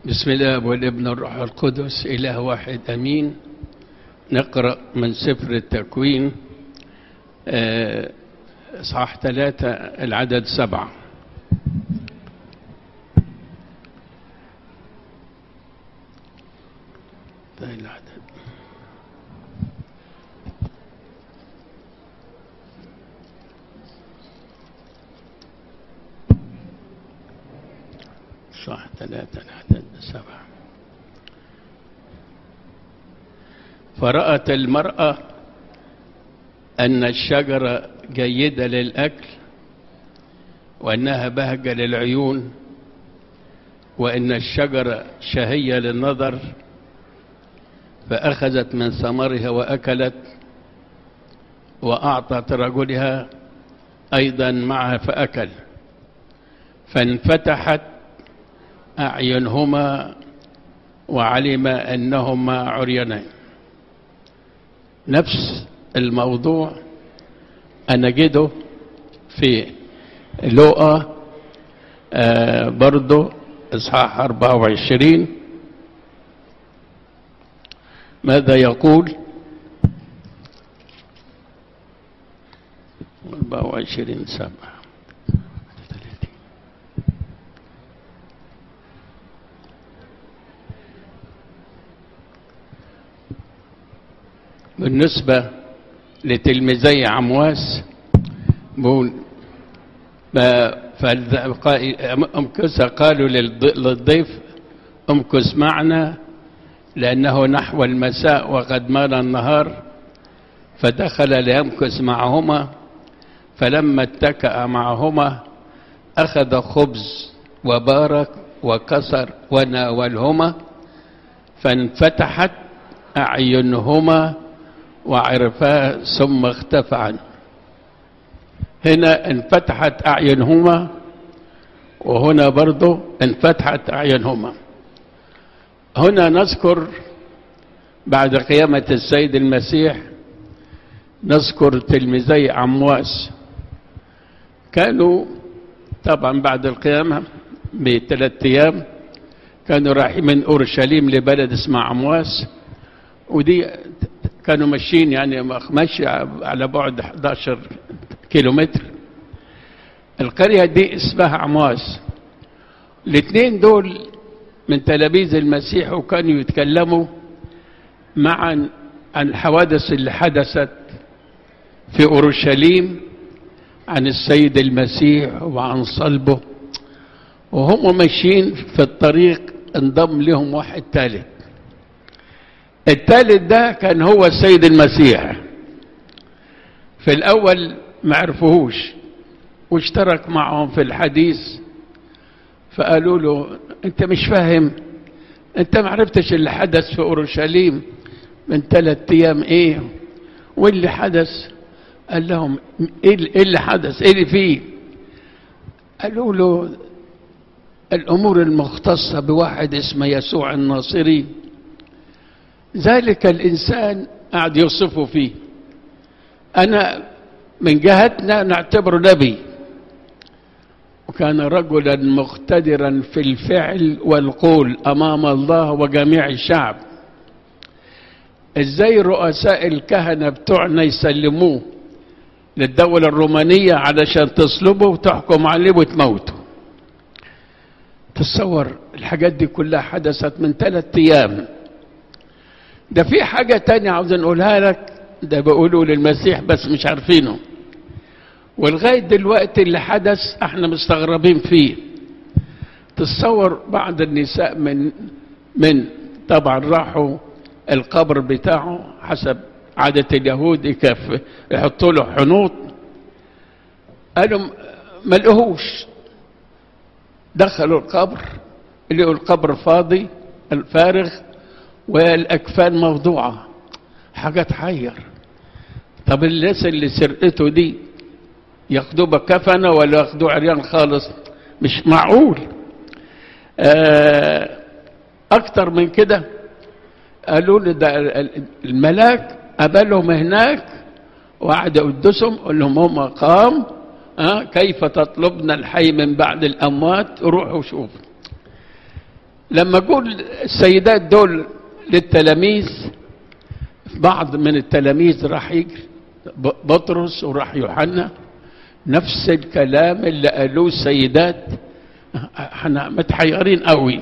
بسم الله والابن الروح القدس إله واحد أمين نقرأ من سفر التكوين آه، إصحاح ثلاثة العدد سبعة ده العدد صح ثلاثة العدد سبعة فرأت المرأة أن الشجرة جيدة للأكل وأنها بهجة للعيون وأن الشجرة شهية للنظر فأخذت من ثمرها وأكلت وأعطت رجلها أيضا معها فأكل فانفتحت أعينهما وعلم أنهما عريانان نفس الموضوع نجده في لوقا آه برضو إصحاح 24 ماذا يقول 24 سبعة بالنسبة لتلميذي عمواس بقول فأمكث قالوا للضيف امكث معنا لأنه نحو المساء وقد مال النهار فدخل ليمكث معهما فلما اتكأ معهما أخذ خبز وبارك وكسر وناولهما فانفتحت أعينهما وعرفا ثم اختفى عنه هنا انفتحت أعينهما وهنا برضو انفتحت أعينهما هنا نذكر بعد قيامة السيد المسيح نذكر تلميذي عمواس كانوا طبعا بعد القيامة بثلاث أيام كانوا رايحين من أورشليم لبلد اسمه عمواس ودي كانوا ماشيين يعني ماشي على بعد 11 كيلو متر القرية دي اسمها عمواس الاثنين دول من تلاميذ المسيح وكانوا يتكلموا معا عن الحوادث اللي حدثت في أورشليم عن السيد المسيح وعن صلبه وهم ماشيين في الطريق انضم لهم واحد ثالث الثالث ده كان هو السيد المسيح في الأول ما عرفوهوش واشترك معهم في الحديث فقالوا له انت مش فاهم انت ما عرفتش اللي حدث في اورشليم من ثلاث ايام ايه واللي حدث قال لهم ايه اللي حدث ايه اللي فيه قالوا له الامور المختصه بواحد اسمه يسوع الناصري ذلك الانسان قاعد يوصفه فيه انا من جهتنا نعتبره نبي وكان رجلا مقتدرا في الفعل والقول امام الله وجميع الشعب ازاي رؤساء الكهنه بتوعنا يسلموه للدوله الرومانيه علشان تصلبه وتحكم عليه وتموته تصور الحاجات دي كلها حدثت من ثلاثة ايام ده في حاجه تانية عاوز نقولها لك ده بيقولوا للمسيح بس مش عارفينه ولغايه دلوقتي اللي حدث احنا مستغربين فيه تصور بعض النساء من من طبعا راحوا القبر بتاعه حسب عادة اليهود يكف يحطوا له حنوط قالوا ما لقوهوش دخلوا القبر لقوا القبر فاضي الفارغ والاكفان موضوعه حاجه تحير طب الناس اللي سرقته دي ياخدوه بكفنه ولا ياخدوه عريان خالص مش معقول آه اكتر من كده قالوا له ده الملاك قابلهم هناك وقعد يقدسهم قال لهم هم قام أه كيف تطلبنا الحي من بعد الاموات روحوا شوفوا لما اقول السيدات دول للتلاميذ بعض من التلاميذ راح يجري بطرس وراح يوحنا نفس الكلام اللي قالوه السيدات احنا متحيرين قوي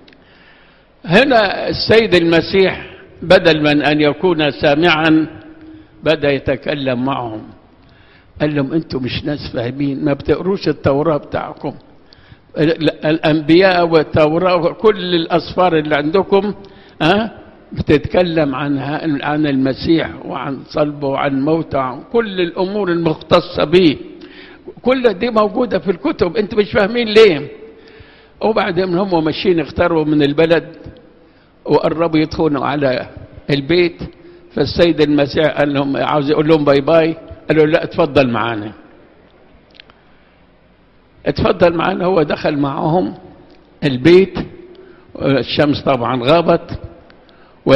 هنا السيد المسيح بدل من ان يكون سامعا بدا يتكلم معهم قال لهم انتم مش ناس فاهمين ما بتقروش التوراه بتاعكم الانبياء والتوراه وكل الاسفار اللي عندكم ها بتتكلم عن عن المسيح وعن صلبه وعن موته وعن كل الامور المختصه به كل دي موجوده في الكتب انتم مش فاهمين ليه وبعدين هم ماشيين اختاروا من البلد وقربوا يدخلوا على البيت فالسيد المسيح قال لهم عاوز يقول لهم باي باي قالوا لا اتفضل معانا اتفضل معانا هو دخل معهم البيت الشمس طبعا غابت و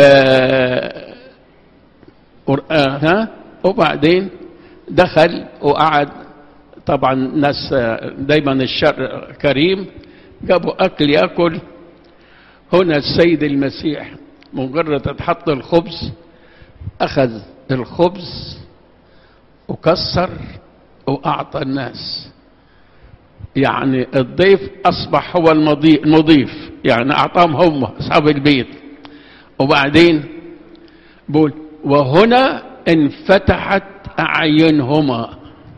ها وبعدين دخل وقعد طبعا ناس دايما الشر كريم جابوا اكل ياكل هنا السيد المسيح مجرد اتحط الخبز اخذ الخبز وكسر واعطى الناس يعني الضيف اصبح هو المضيف يعني اعطاهم هم اصحاب البيت وبعدين بقول وهنا انفتحت اعينهما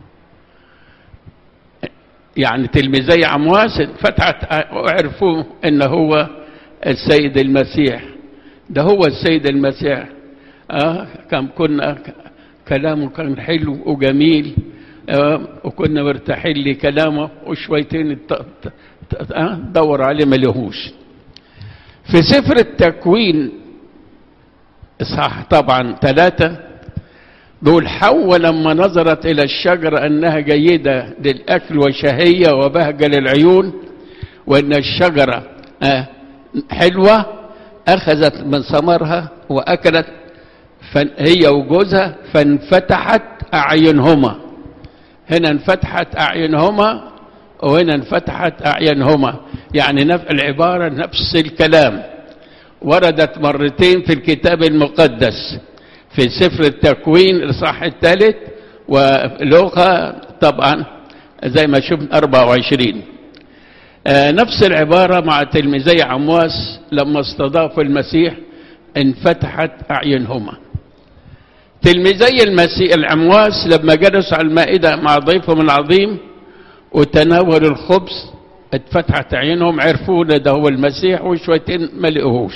يعني تلميذي عمواس انفتحت وعرفوا ان هو السيد المسيح ده هو السيد المسيح آه كم كنا كلامه كان حلو وجميل آه وكنا مرتاحين لكلامه وشويتين آه دور عليه ما لهوش في سفر التكوين اصحاح طبعا ثلاثة دول حواء لما نظرت إلى الشجرة أنها جيدة للأكل وشهية وبهجة للعيون وأن الشجرة آه حلوة أخذت من ثمرها وأكلت هي وجوزها فانفتحت أعينهما هنا انفتحت أعينهما وهنا انفتحت أعينهما يعني نفس العبارة نفس الكلام وردت مرتين في الكتاب المقدس في سفر التكوين الإصحاح الثالث ولوقا طبعا زي ما شفنا 24 آه نفس العبارة مع تلميذي عمواس لما استضافوا المسيح انفتحت أعينهما تلميذي المسيح العمواس لما جلسوا على المائدة مع ضيفهم العظيم وتناولوا الخبز اتفتحت عينهم عرفوا ده هو المسيح وشويتين ما لقوهوش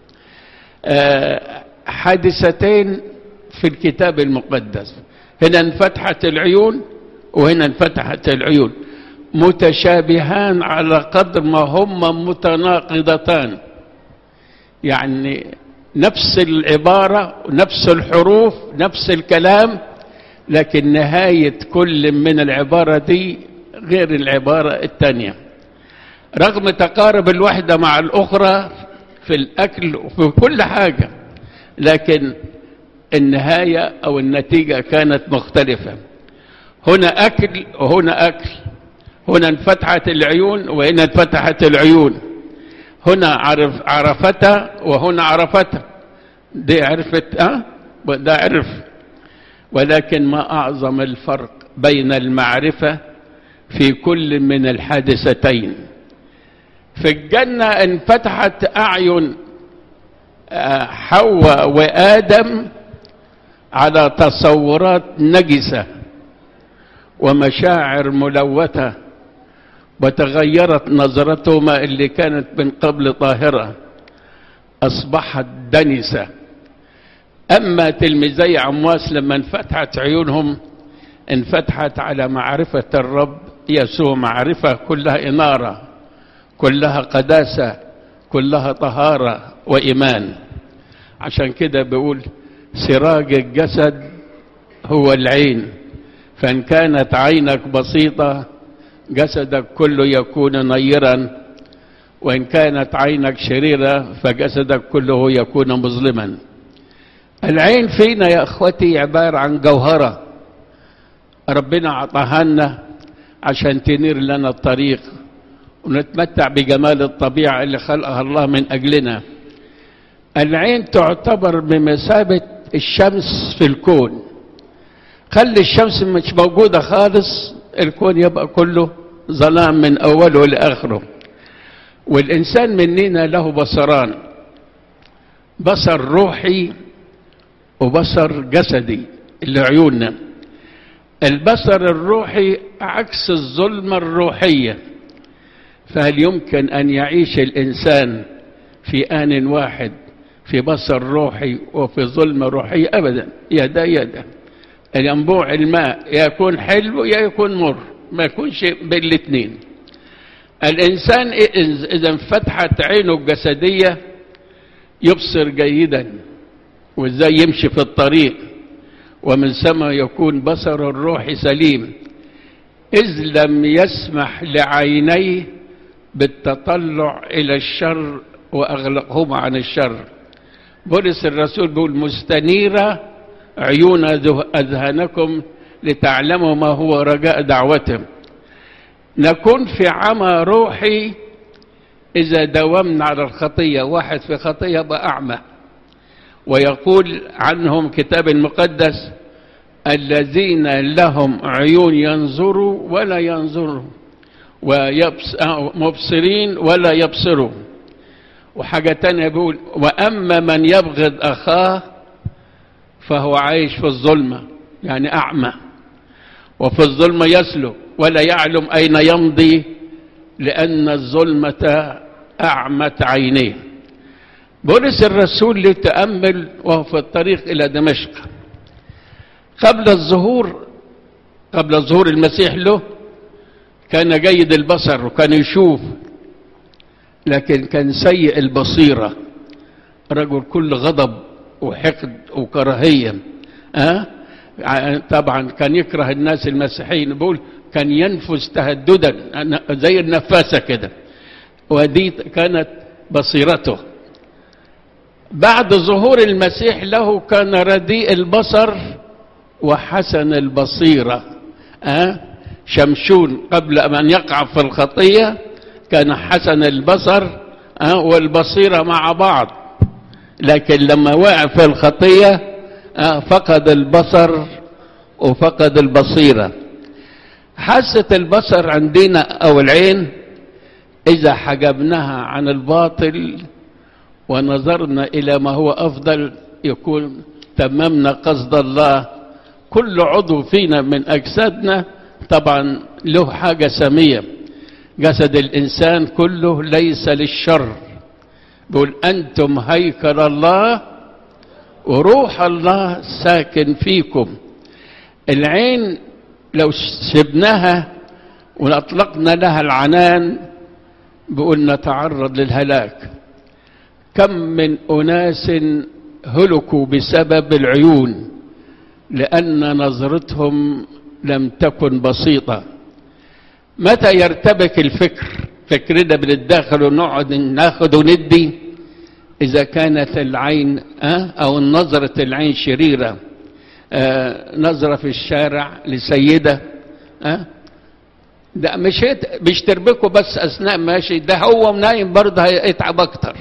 آه حادثتين في الكتاب المقدس هنا انفتحت العيون وهنا انفتحت العيون متشابهان على قدر ما هم متناقضتان يعني نفس العبارة نفس الحروف نفس الكلام لكن نهاية كل من العبارة دي غير العبارة الثانية رغم تقارب الوحدة مع الأخرى في الأكل وفي كل حاجة لكن النهاية أو النتيجة كانت مختلفة هنا أكل وهنا أكل هنا انفتحت العيون وهنا انفتحت العيون هنا عرف عرفتها وهنا عرفتها دي عرفت أه؟ ده عرف ولكن ما أعظم الفرق بين المعرفة في كل من الحادثتين في الجنة انفتحت أعين حواء وآدم على تصورات نجسة ومشاعر ملوثة وتغيرت نظرتهما اللي كانت من قبل طاهرة أصبحت دنسة أما تلميذي عمواس لما انفتحت عيونهم انفتحت على معرفة الرب يسوع معرفة كلها إنارة كلها قداسة كلها طهارة وإيمان عشان كده بيقول سراج الجسد هو العين فإن كانت عينك بسيطة جسدك كله يكون نيرا وإن كانت عينك شريرة فجسدك كله يكون مظلما العين فينا يا أخوتي عبارة عن جوهرة ربنا عطاها لنا عشان تنير لنا الطريق ونتمتع بجمال الطبيعة اللي خلقها الله من أجلنا العين تعتبر بمثابة الشمس في الكون خلي الشمس مش موجودة خالص الكون يبقى كله ظلام من أوله لآخره والإنسان مننا له بصران بصر روحي وبصر جسدي اللي عيوننا البصر الروحي عكس الظلمة الروحية فهل يمكن أن يعيش الإنسان في آن واحد في بصر روحي وفي ظلمة روحية أبدا يدا يدا ينبوع الماء يكون حلو يا يكون مر ما يكونش بين الاثنين الإنسان إذا انفتحت عينه الجسدية يبصر جيدا وإزاي يمشي في الطريق ومن ثم يكون بصر الروح سليم إذ لم يسمح لعينيه بالتطلع إلى الشر وأغلقهما عن الشر بولس الرسول بيقول مستنيرة عيون أذهانكم لتعلموا ما هو رجاء دعوتهم نكون في عمى روحي إذا داومنا على الخطية واحد في خطية بقى أعمى ويقول عنهم كتاب المقدس الذين لهم عيون ينظروا ولا ينظروا ومبصرين ولا يبصروا وحاجة تانية بيقول وأما من يبغض أخاه فهو عايش في الظلمة يعني أعمى وفي الظلمة يسلك ولا يعلم أين يمضي لأن الظلمة أعمت عينيه بولس الرسول لتأمل وهو في الطريق إلى دمشق قبل الظهور قبل ظهور المسيح له كان جيد البصر وكان يشوف لكن كان سيء البصيرة رجل كل غضب وحقد وكراهية أه؟ طبعا كان يكره الناس المسيحيين بيقول كان ينفس تهددا زي النفاسة كده ودي كانت بصيرته بعد ظهور المسيح له كان رديء البصر وحسن البصيرة أه؟ شمشون قبل أن يقع في الخطية كان حسن البصر أه؟ والبصيرة مع بعض لكن لما وقع في الخطية أه؟ فقد البصر وفقد البصيرة حاسة البصر عندنا أو العين إذا حجبناها عن الباطل ونظرنا إلى ما هو أفضل يكون تممنا قصد الله كل عضو فينا من أجسادنا طبعا له حاجة سامية جسد الإنسان كله ليس للشر بيقول أنتم هيكل الله وروح الله ساكن فيكم العين لو سبناها وأطلقنا لها العنان بيقول نتعرض للهلاك كم من أناس هلكوا بسبب العيون لأن نظرتهم لم تكن بسيطة متى يرتبك الفكر فكرنا بنتداخل ونقعد ناخد وندي إذا كانت العين أو نظرة العين شريرة نظرة في الشارع لسيدة ده مش مش تربكه بس أثناء ماشي ده هو نايم برضه هيتعب أكتر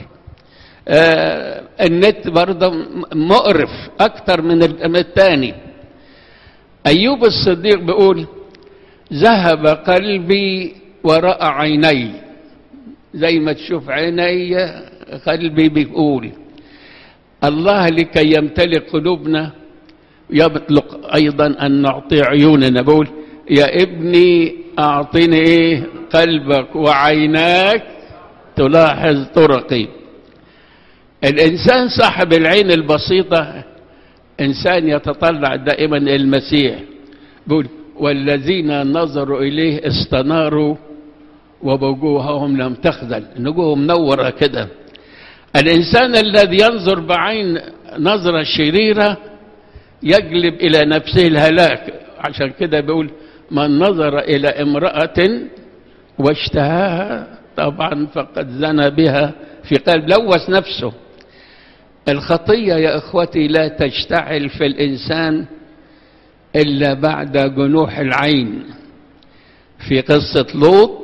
النت برضه مقرف أكتر من الثاني أيوب الصديق بيقول ذهب قلبي وراء عيني زي ما تشوف عيني قلبي بيقول الله لكي يمتلئ قلوبنا يطلق أيضا أن نعطي عيوننا بقول يا ابني أعطني إيه قلبك وعيناك تلاحظ طرقي الإنسان صاحب العين البسيطة إنسان يتطلع دائما إلى المسيح بيقول والذين نظروا إليه استناروا وبوجوههم لم تخذل نجوهم منورة كده الإنسان الذي ينظر بعين نظرة شريرة يجلب إلى نفسه الهلاك عشان كده بيقول من نظر إلى امرأة واشتهاها طبعا فقد زنى بها في قلب لوث نفسه الخطية يا إخوتي لا تشتعل في الإنسان إلا بعد جنوح العين في قصة لوط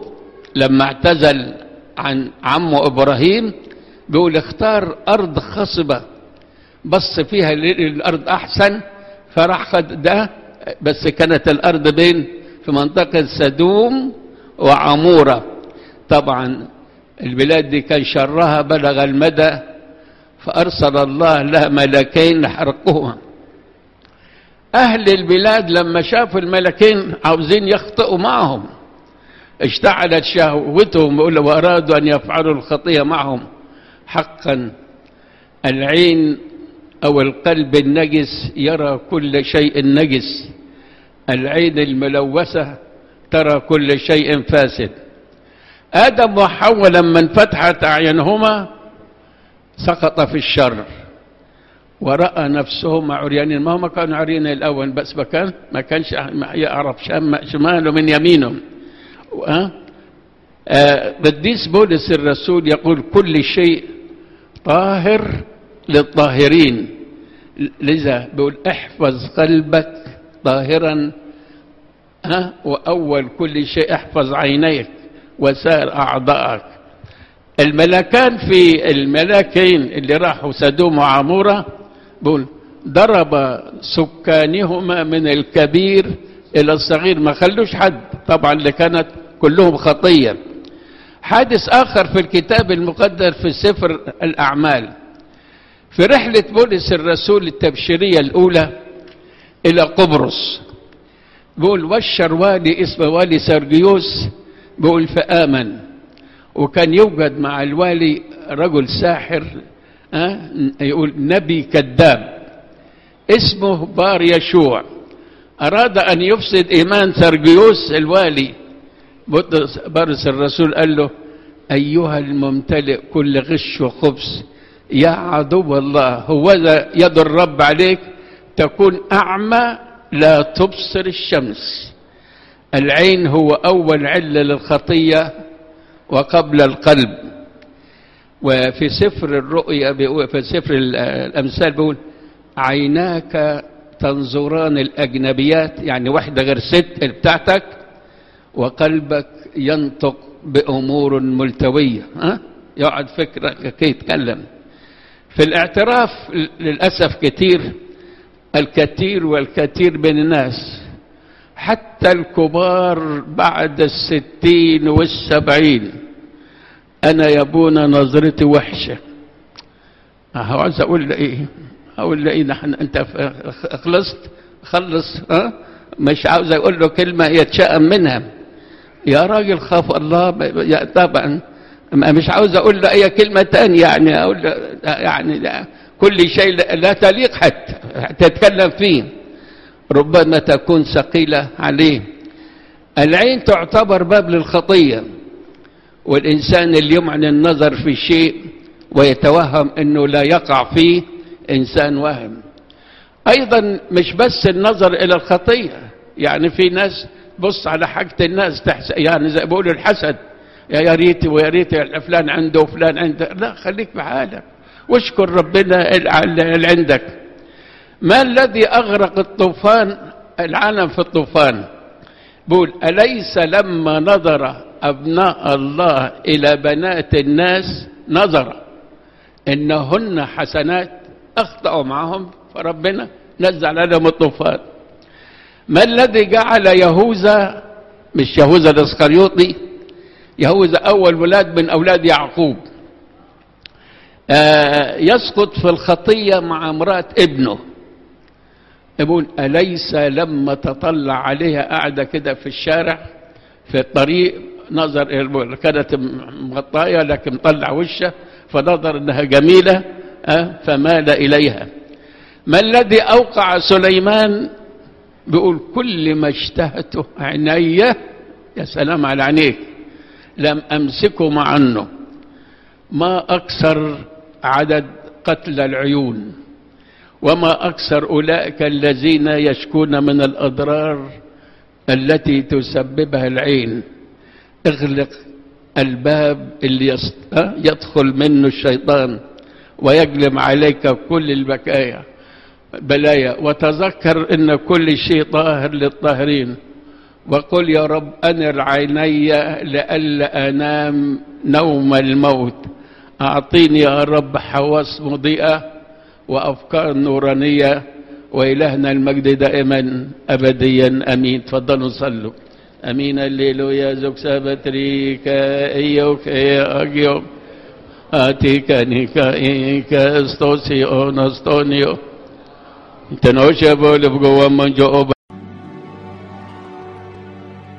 لما اعتزل عن عمه ابراهيم بيقول اختار ارض خصبه بص فيها الارض احسن فراح خد ده بس كانت الارض بين في منطقه سدوم وعموره طبعا البلاد دي كان شرها بلغ المدى فارسل الله لها ملكين لحرقوها اهل البلاد لما شافوا الملكين عاوزين يخطئوا معهم اشتعلت شهوتهم وارادوا ان يفعلوا الخطيه معهم حقا العين او القلب النجس يرى كل شيء نجس العين الملوثه ترى كل شيء فاسد ادم وحواء لما انفتحت اعينهما سقط في الشر وراى نفسهما عريانين ما هم كانوا عريانين الاول بس ما كان ما كانش يعرف شماله من يمينه قديس بولس الرسول يقول كل شيء طاهر للطاهرين لذا بيقول احفظ قلبك طاهرا ها واول كل شيء احفظ عينيك وسائر اعضائك الملكان في الملاكين اللي راحوا سدوم وعموره بيقول ضرب سكانهما من الكبير الى الصغير ما خلوش حد طبعا اللي كانت كلهم خطيه حادث اخر في الكتاب المقدس في سفر الاعمال في رحله بولس الرسول التبشيريه الاولى الى قبرص بيقول بشر والي اسمه والي سرجيوس بيقول فامن وكان يوجد مع الوالي رجل ساحر أه؟ يقول نبي كذاب اسمه بار يشوع أراد أن يفسد إيمان سرجيوس الوالي بارس الرسول قال له أيها الممتلئ كل غش وخبث يا عدو الله هو يد الرب عليك تكون أعمى لا تبصر الشمس العين هو أول علة للخطية وقبل القلب وفي سفر الرؤيا في سفر الأمثال بيقول عيناك تنظران الأجنبيات يعني واحدة غير ست بتاعتك وقلبك ينطق بأمور ملتوية ها؟ يقعد فكرك يتكلم في الاعتراف للأسف كتير الكثير والكثير من الناس حتى الكبار بعد الستين والسبعين أنا يا ابونا نظرتي وحشة عاوز أقول له إيه أقول له إيه نحن أنت خلصت خلص ها مش عاوز أقول له كلمة يتشائم منها يا راجل خاف الله طبعا مش عاوز أقول له أي كلمة تانية يعني أقول له يعني لا كل شيء لا تليق حتى تتكلم فيه ربما تكون ثقيلة عليه العين تعتبر باب للخطية والإنسان اللي يمعن النظر في شيء ويتوهم أنه لا يقع فيه إنسان وهم أيضا مش بس النظر إلى الخطية يعني في ناس بص على حاجة الناس تحس يعني زي بيقولوا الحسد يا ريت ويا ريت فلان عنده وفلان عنده لا خليك بحالك واشكر ربنا اللي عندك ما الذي أغرق الطوفان العالم في الطوفان بقول أليس لما نظر أبناء الله إلى بنات الناس نظر إنهن حسنات أخطأوا معهم فربنا نزل عليهم الطوفان ما الذي جعل يهوذا مش يهوذا الاسخريوطي يهوذا أول ولاد من أولاد يعقوب آه يسقط في الخطية مع امرأة ابنه يقول أليس لما تطلع عليها قاعدة كده في الشارع في الطريق نظر كانت مغطاية لكن مطلع وشها فنظر انها جميلة أه فمال إليها ما الذي أوقع سليمان بيقول كل ما اشتهته عيني يا سلام على عينيك لم أمسكه عنه ما أكثر عدد قتل العيون وما أكثر أولئك الذين يشكون من الأضرار التي تسببها العين اغلق الباب اللي يدخل منه الشيطان ويجلب عليك كل البكايا بلايا وتذكر ان كل شيء طاهر للطاهرين وقل يا رب أنر عيني لئلا أنام نوم الموت أعطيني يا رب حواس مضيئة وأفكار نورانية وإلهنا المجد دائما أبديا أمين تفضلوا صلوا أمين الليلويا زوك سابتريكا إيوك إيا أجيو آتيكا نيكا إيكا استوسيو نستونيو تنوشبو لبقوا من جو